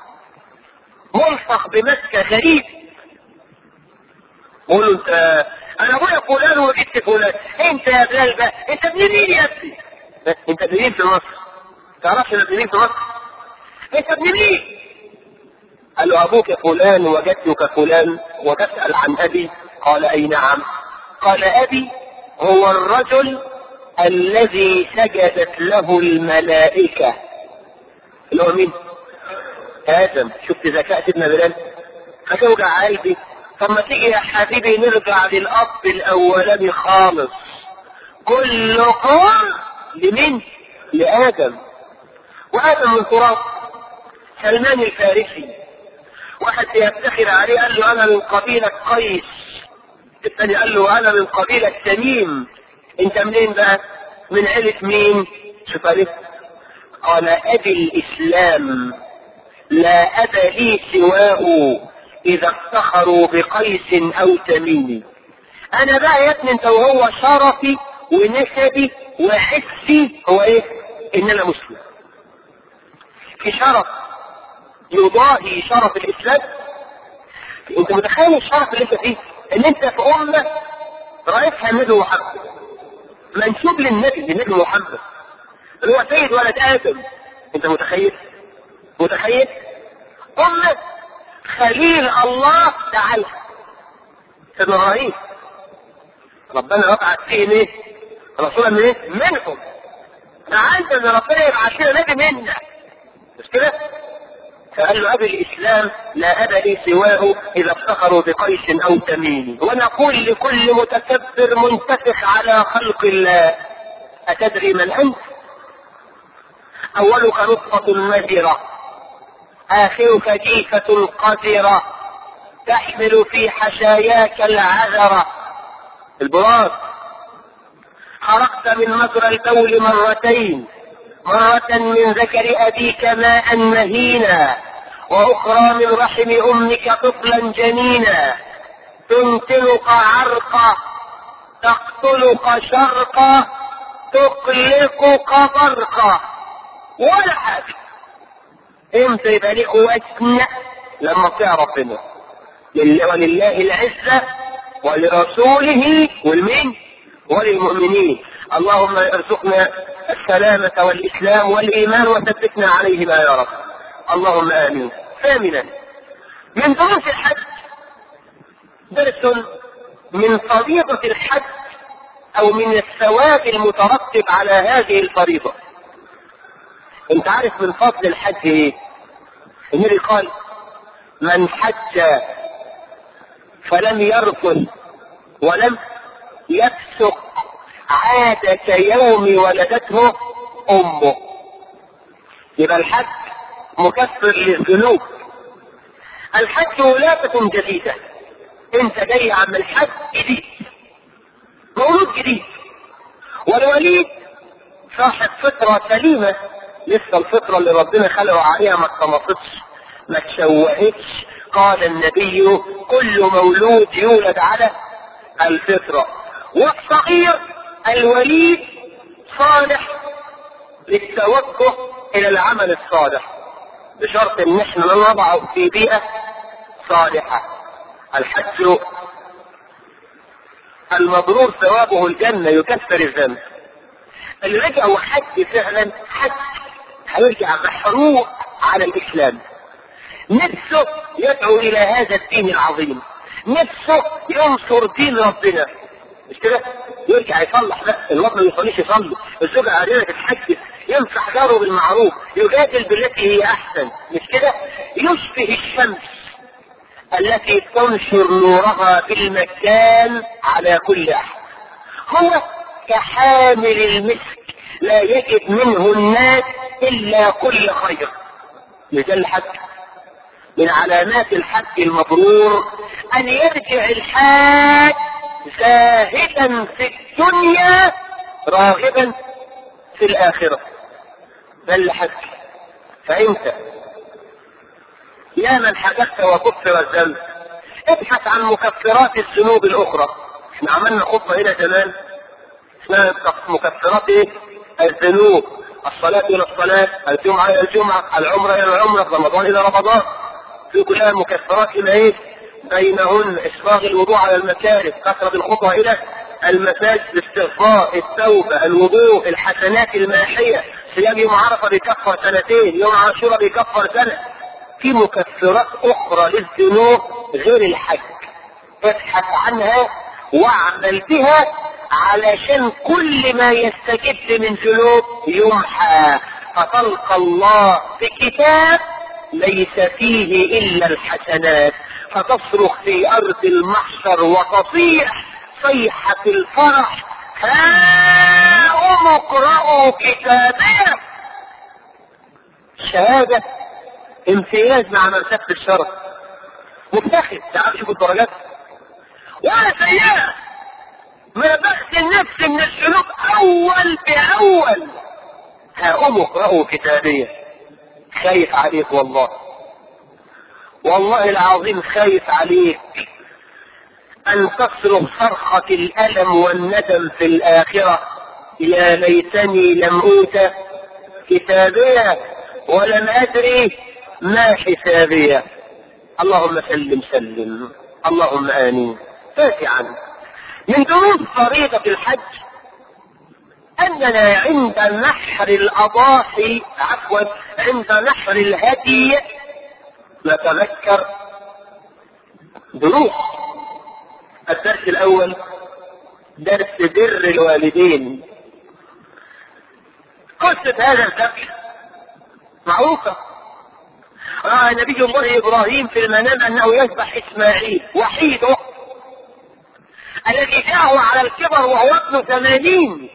ملصق بمسكة غريب قول له انت انا ابويا فلان وجدت فلان انت يا بلال بقى انت ابن مين يا ابني انت ابن مين في مصر تعرفش ابن مين في مصر انت ابن مين قال له ابوك فلان وجدتك فلان وتسال عن ابي قال اي نعم قال ابي هو الرجل الذي سجدت له الملائكه اللي هو مين ادم شفت ذكاء سيدنا بلال هتوجع قلبي طب ما تيجي يا حبيبي نرجع للاب الاولاني خالص كلكم لمين لادم وادم من تراب سلمان الفارسي واحد يفتخر عليه قال له انا من قبيله قيس الثاني قال له انا من قبيله تميم انت منين بقى من عيله مين شوف عرفت قال ابي الاسلام لا اب لي سواه اذا افتخروا بقيس او تميم انا بقى يا ابني انت وهو شرفي ونسبي وحسي هو ايه ان انا مسلم في شرف يضاهي شرف الاسلام انت متخيل الشرف اللي انت فيه ان انت في امه رئيسها النبي محمد منسوب للنبي للنبي محمد اللي هو سيد ولد ادم انت متخيل متخيل امه خليل الله دعالها سيدنا ابراهيم ربنا يبعث فيهم ايه رسولا من ايه منهم فعند ان ربنا يبعث لنا نبي منا مش كده فقال له ابي الاسلام لا اب لي سواه اذا افتخروا بقيس او تميم ونقول لكل متكبر منتفخ على خلق الله اتدري من انت اولك نطفه مزره اخرك جيفه قذره تحمل في حشاياك العذره البراز خرقت من مجرى البول مرتين مرة من ذكر أبيك ماء مهينا وأخرى من رحم أمك طفلا جنينا تنتلق عرقا تقتلك شرقا تقلقك برقا ولا حاجة امتى يبقى ليك وزن لما تعرف منه ولله العزة ولرسوله والمين وللمؤمنين اللهم ارزقنا السلامة والإسلام والإيمان وثبتنا عليهما يا رب اللهم آمين ثامنا من دروس الحج درس من فريضة الحج أو من الثواب المترتب على هذه الفريضة أنت عارف من فضل الحج إيه؟ النبي قال من حج فلم يرفث ولم يفسق عاد كيوم ولدته امه يبقى الحج مكفر للذنوب الحج ولادة جديدة انت جاي عم الحج جديد مولود جديد والوليد صاحب فطرة سليمة لسه الفطرة اللي ربنا خلقه عليها ما اتطمطتش ما تشوهتش قال النبي كل مولود يولد على الفطرة والصغير الوليد صالح للتوجه الى العمل الصالح بشرط ان احنا نضعه في بيئة صالحة الحج المبرور ثوابه الجنة يكفر الذنب اللي رجع وحج فعلا حج هيرجع محروق على الإسلام نفسه يدعو إلى هذا الدين العظيم نفسه ينصر دين ربنا مش كده؟ يرجع يصلح لا الواد ما يصليش يصلي الزوجة عادية تتحجب ينصح جاره بالمعروف يجادل بالتي هي أحسن مش كده؟ يشبه الشمس التي تنشر نورها في المكان على كل أحد هو كحامل المسك لا يجد منه الناس إلا كل خير مثل الحج من علامات الحج المبرور أن يرجع الحاج زاهدا في الدنيا راغبا في الآخرة ده الحج فأنت يا من حدثت وكفر الذنب ابحث عن مكفرات الذنوب الأخرى احنا عملنا خطبة هنا زمان اسمها مكفرات ايه؟ الذنوب الصلاة إلى الصلاة الجمعة إلى الجمعة العمرة إلى العمرة رمضان إلى رمضان في كلها مكفرات إلى إيه؟ بينهن إسباغ الوضوء على المكاره كثرة الخطوة إلى المساجد الاستغفار التوبة الوضوء الحسنات الماحية صيام يوم عرفة بيكفر سنتين يوم عاشوراء بيكفر سنة في مكفرات أخرى للذنوب غير الحج ابحث عنها واعمل بها علشان كل ما يستجد من ذنوب يمحى فتلقى الله بكتاب ليس فيه إلا الحسنات فتصرخ في أرض المحشر وتصيح صيحة الفرح هاؤم اقرأوا كتابيه شهادة امتياز مع مرتبة الشرف مفتخر تعال شوف الدرجات ولا سيئة ما بغسل نفسي من السلوك أول بأول هاؤم اقرأوا كتابيه خايف عليك والله والله العظيم خايف عليك أن تصرخ صرخة الألم والندم في الآخرة يا ليتني لم أوت كتابيا ولم أدري ما حسابيا اللهم سلم سلم اللهم آمين فاتعا من دروس فريضة الحج أننا عند نحر الأضاحي عفوا عند نحر الهدي نتذكر دروس الدرس الأول درس بر الوالدين قصة هذا الذبح معروفة رأى نبي الله إبراهيم في المنام أنه يذبح إسماعيل وحيده الذي جاءه على الكبر وهو ابن ثمانين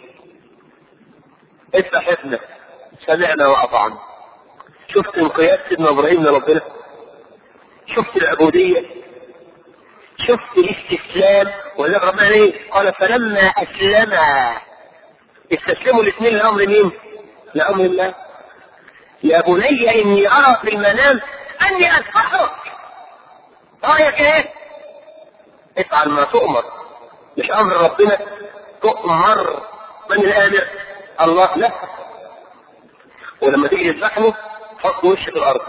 اذبح ابنك سمعنا وأطعنا شفت انقياد سيدنا إبراهيم لربنا شفت العبودية شفت الاستسلام ولا ربنا ايه قال فلما اسلما استسلموا الاثنين لامر مين لامر الله يا بني اني ارى في المنام اني اذبحك رايك ايه افعل ما تؤمر مش امر ربنا تؤمر من الامر الله لا ولما تيجي تذبحني حط وشك في الارض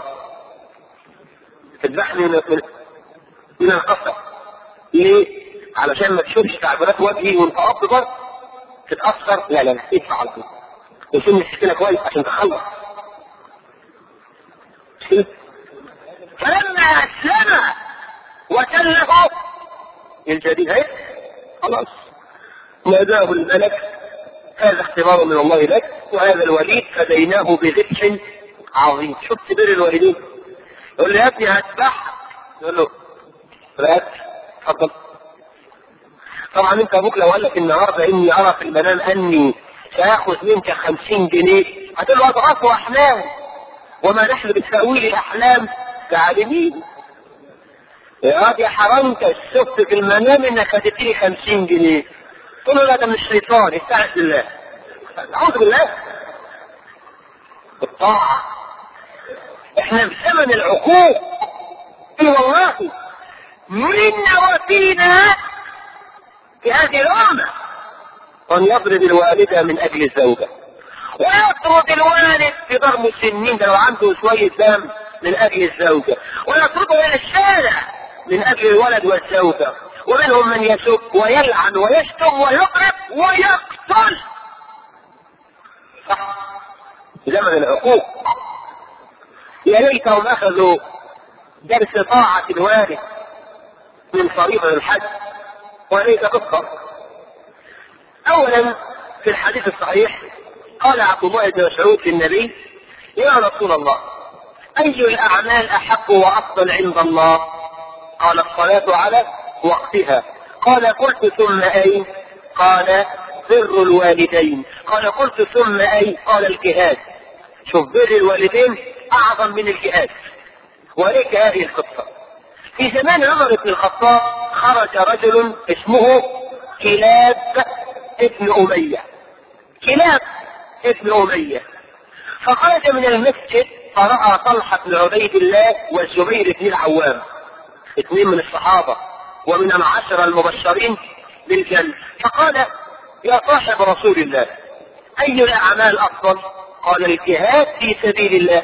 تذبحني من من القصر ليه؟ علشان ما تشوفش تعبيرات وجهي وانت افضل تتاثر لا لا لا ادفع على طول وسن السكينه كويس عشان تخلص فلما اسلم وكلفه الجديد هي خلاص ناداه الملك هذا اختبار من الله لك وهذا الوليد فديناه بذبح عظيم شفت بر الوالدين يقول له يا ابني هذبحك يقول له لا اتفضل طبعا انت ابوك لو قال لك النهارده اني ارى في المنام اني ساخذ منك خمسين جنيه هتقول له اضغاث واحلام وما نحن بتاويل الاحلام كعالمين يا واد يا حرامك شفت في المنام انك هتديني خمسين جنيه تقول له لا ده من الشيطان استعذ بالله اعوذ بالله الطاعه احنا في زمن العقوق اي والله منا وفينا في هذه الأمة أن يضرب الوالدة من أجل الزوجة ويطرد الوالد في ضرب السنين ده لو عنده شوية دم من أجل الزوجة ويطرده الى الشارع من اجل الولد والزوجه ومنهم من يسب ويلعن ويشتم ويضرب ويقتل صح زمن العقوق يا ليتهم اخذوا درس طاعة الوالد من فريضة الحج وليس قصة اولا في الحديث الصحيح قال عبد الله بن مسعود للنبي يا رسول الله اي الاعمال احق وافضل عند الله قال الصلاة على وقتها قال قلت ثم اي قال بر الوالدين قال قلت ثم اي قال الجهاد شوف بر الوالدين اعظم من الجهاد وليك هذه القصة في زمان عمر بن الخطاب خرج رجل اسمه كلاب ابن أمية كلاب ابن أمية فخرج من المسجد فرأى طلحة بن عبيد الله والزبير بن العوام اثنين من الصحابة ومن العشرة المبشرين بالجنة فقال يا صاحب رسول الله أي الأعمال أفضل؟ قال الجهاد في سبيل الله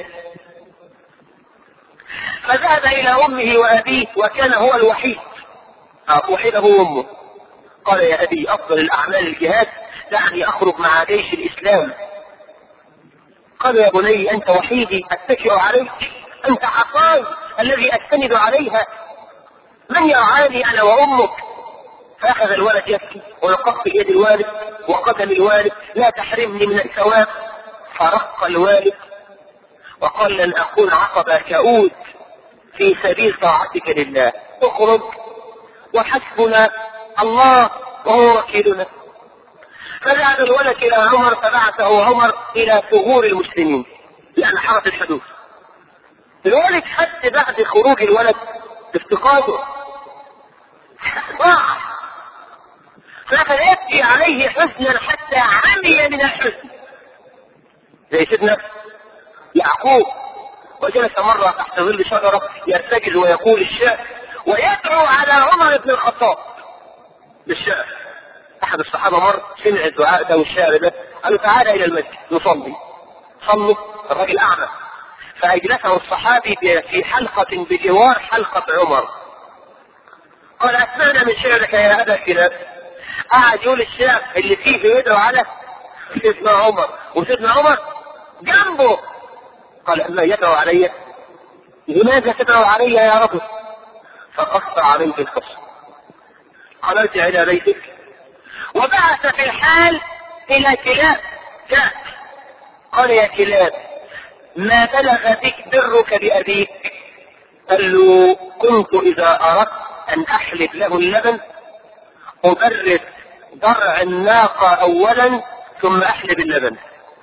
فذهب إلى أمه وأبيه وكان هو الوحيد وحيده أمه قال يا أبي أفضل الأعمال الجهاد دعني أخرج مع جيش الإسلام قال يا بني أنت وحيدي أتكئ عليك أنت عصاي الذي أستند عليها من يرعاني أنا وأمك فأخذ الولد يبكي ويقف يد الوالد وقدم الوالد لا تحرمني من الثواب فرق الوالد وقال لن أكون عقبة كؤود في سبيل طاعتك لله اخرج وحسبنا الله وهو وكيلنا فذهب الولد الى عمر فبعثه عمر الى ثغور المسلمين لان حرس الحدود الولد حتى بعد خروج الولد افتقاده ضاع فكان يبكي عليه حزنا حتى عمي من الحزن زي سيدنا يعقوب وجلس مرة تحت ظل شجرة يرتجل ويقول الشعر ويدعو على عمر بن الخطاب بالشعر أحد الصحابة مر سمع الدعاء ده والشعر ده قال له تعالى إلى المسجد نصلي صلوا الراجل أعمى فأجلسه الصحابي في حلقة بجوار حلقة عمر قال أسمعنا من شعرك يا أبا كلاب قعد يقول الشعر اللي فيه يدعو على سيدنا عمر وسيدنا عمر جنبه قال أما يدعو علي لماذا تدعو علي يا رجل فقص عليه القصة قال ارجع إلى بيتك وبعث في الحال إلى كلاب جاء قال يا كلاب ما بلغ بك برك بأبيك قال له كنت إذا أردت أن أحلب له اللبن أبرد ضرع الناقة أولا ثم أحلب اللبن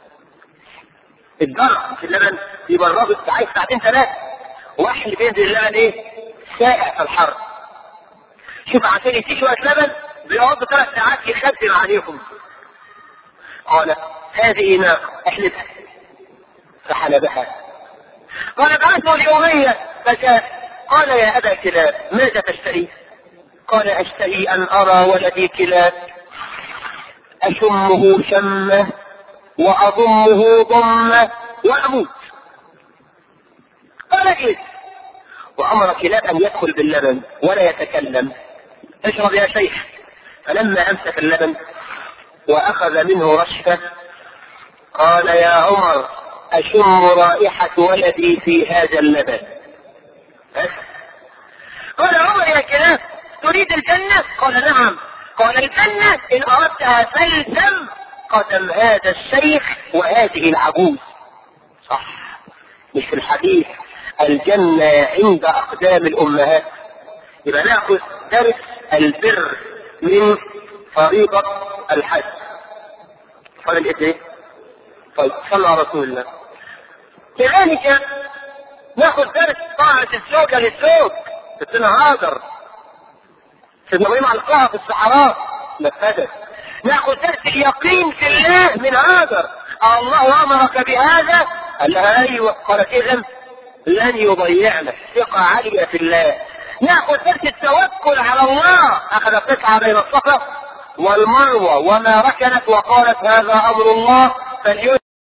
الضرع في اللبن يبرده عايز ساعتين ثلاثة واحلب ينزل اللبن ايه؟ سائع في الحر شوف عشان يسيب شوية لبن بيقعد ثلاث ساعات يخدم عليكم قال هذه ناقة احلبها فحلبها قال بعثه اليومية فجاء قال يا أبا كلاب ماذا تشتهي؟ قال أشتهي أن أرى ولدي كلاب أشمه شمة وأضمه ضمة وأموت قال اجلس وأمر كلاب أن يدخل باللبن ولا يتكلم اشرب يا شيخ فلما أمسك اللبن وأخذ منه رشفة قال يا عمر أشم رائحة ولدي في هذا اللبن قال عمر يا كلاب تريد الجنة قال نعم قال الجنة إن أردتها فالزم قدم هذا الشيخ وهذه العجوز صح مش في الحديث الجنة عند أقدام الأمهات يبقى ناخذ درس البر من فريضة الحج قال ايه؟ طيب صلى على رسول الله كذلك ناخذ درس طاعة الزوجة للزوج ستنا هاجر سيدنا ابراهيم علقها في الصحراء نفذت ناخذ درس اليقين في الله من هاجر الله امرك بهذا قال لها ايوه قالت اذا لن يضيعنا ثقة عالية في الله ناخذ درس التوكل على الله اخذت تسعى بين الصفا والمروة وما ركنت وقالت هذا امر الله فليؤمن